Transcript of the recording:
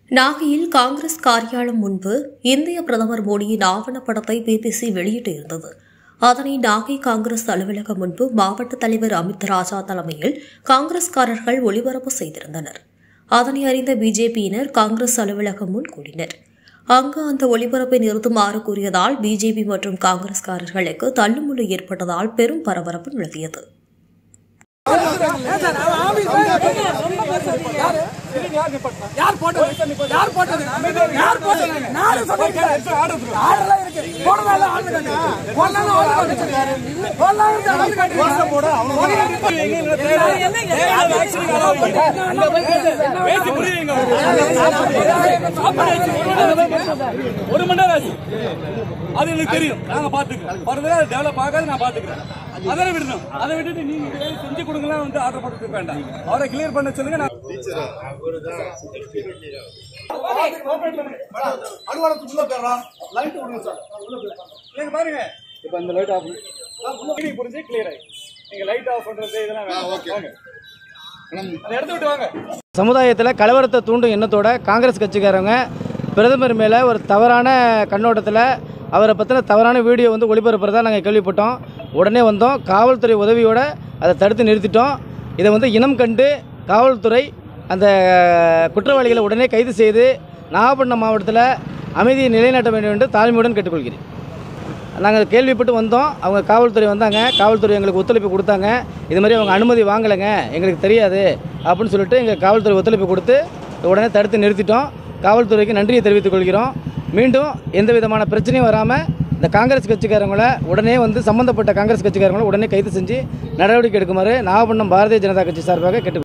நாகையில் காங்கிரஸ் காரியாலயம் முன்பு இந்திய பிரதமர் மோடியின் ஆவணப்படத்தை பிபிசி வெளியிட்டிருந்தது அதனை நாகை காங்கிரஸ் அலுவலகம் முன்பு மாவட்ட தலைவர் அமித் ராஜா தலைமையில் காங்கிரஸ்காரர்கள் ஒளிபரப்பு செய்திருந்தனர் அதனை அறிந்த பிஜேபியினர் காங்கிரஸ் அலுவலகம் முன் கூடினர் அங்கு அந்த ஒளிபரப்பை நிறுத்துமாறு கூறியதால் பிஜேபி மற்றும் காங்கிரஸ்காரர்களுக்கு தள்ளுமுள்ளு ஏற்பட்டதால் பெரும் பரபரப்பு நிலவியது யார் போட்டது யார் போட்டது யார் போட்டது நானே சொல்லிருக்கேன் ஆர்டர்லாம் இருக்கு போடலாம் ஆர்டர் கட்டுங்க போடலாம் ஆர்டர் கட்டுங்க போடலாம் ஆர்டர் கட்டுங்க போட ஒரு மணி நேரம் ஆச்சு அது எனக்கு தெரியும் நாங்க பாத்துக்கிறோம் ஃபர்தரா டெவலப் ஆகாது நான் பாத்துக்கிறேன் அதெல்லாம் விடணும் அதை விட்டுட்டு நீங்க இதை செஞ்சு கொடுங்கலாம் வந்து ஆர்டர் போட்டு வேண்டாம் அவரை கிளியர் பண்ண சொல்லுங்க நான் நீங்க பாருங்க இப்ப இந்த லைட் ஆஃப் பண்ணி புரிஞ்சு கிளியர் ஆகி நீங்க லைட் ஆஃப் பண்றது இதெல்லாம் வேணாம். வாங்க அந்த இடத்த விட்டு வாங்க சமுதாயத்தில் கலவரத்தை தூண்டும் எண்ணத்தோட காங்கிரஸ் கட்சிக்காரங்க பிரதமர் மேலே ஒரு தவறான கண்ணோட்டத்தில் அவரை பற்றின தவறான வீடியோ வந்து ஒளிபரப்புறதா நாங்கள் கேள்விப்பட்டோம் உடனே வந்தோம் காவல்துறை உதவியோட அதை தடுத்து நிறுத்திட்டோம் இதை வந்து இனம் கண்டு காவல்துறை அந்த குற்றவாளிகளை உடனே கைது செய்து நாகப்பட்டினம் மாவட்டத்தில் அமைதியை நிலைநாட்ட வேண்டும் என்று தாழ்மையுடன் கேட்டுக்கொள்கிறேன் நாங்கள் கேள்விப்பட்டு வந்தோம் அவங்க காவல்துறை வந்தாங்க காவல்துறை எங்களுக்கு ஒத்துழைப்பு கொடுத்தாங்க இது மாதிரி அவங்க அனுமதி வாங்கலைங்க எங்களுக்கு தெரியாது அப்படின்னு சொல்லிட்டு எங்கள் காவல்துறை ஒத்துழைப்பு கொடுத்து உடனே தடுத்து நிறுத்திட்டோம் காவல்துறைக்கு நன்றியை தெரிவித்துக் கொள்கிறோம் மீண்டும் எந்த விதமான பிரச்சனையும் வராமல் இந்த காங்கிரஸ் கட்சிக்காரங்கள உடனே வந்து சம்பந்தப்பட்ட காங்கிரஸ் கட்சிக்காரங்களை உடனே கைது செஞ்சு நடவடிக்கை எடுக்குமாறு நாகப்பட்டினம் பாரதிய ஜனதா கட்சி சார்பாக கேட்டு